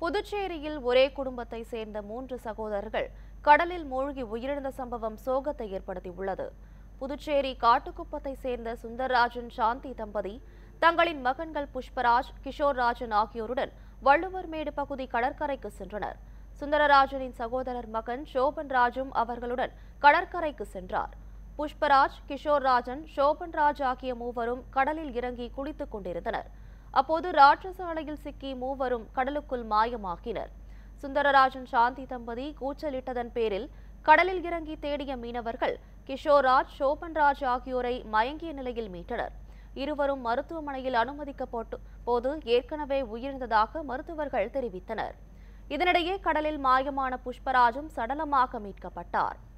புதுச்சேரியில் ஒரே குடும்பத்தை சேர்ந்த மூன்று சகோதரர்கள் கடலில் மூழ்கி உயிரிழந்த சம்பவம் சோகத்தை ஏற்படுத்தியுள்ளது புதுச்சேரி காட்டுக்குப்பத்தை சேர்ந்த சுந்தர்ராஜன் சாந்தி தம்பதி தங்களின் மகன்கள் புஷ்பராஜ் கிஷோர் ராஜன் ஆகியோருடன் வள்ளுவர்மேடு பகுதி கடற்கரைக்கு சென்றனர் சுந்தரராஜனின் சகோதரர் மகன் சோபன் ராஜும் அவர்களுடன் கடற்கரைக்கு சென்றார் புஷ்பராஜ் கிஷோர் ராஜன் சோபன் ராஜ் ஆகிய மூவரும் கடலில் இறங்கி குளித்துக் கொண்டிருந்தனர் அப்போது ராட்சச அலையில் சிக்கி மூவரும் கடலுக்குள் மாயமாகினர் சுந்தரராஜன் சாந்தி தம்பதி கூச்சலிட்டதன் பேரில் கடலில் இறங்கி தேடிய மீனவர்கள் கிஷோர்ராஜ் சோபன்ராஜ் ஆகியோரை மயங்கிய நிலையில் மீட்டனர் இருவரும் மருத்துவமனையில் அனுமதிக்கப்பட்டு போது ஏற்கனவே உயிரிழந்ததாக மருத்துவர்கள் தெரிவித்தனர் இதனிடையே கடலில் மாயமான புஷ்பராஜும் சடலமாக மீட்கப்பட்டார்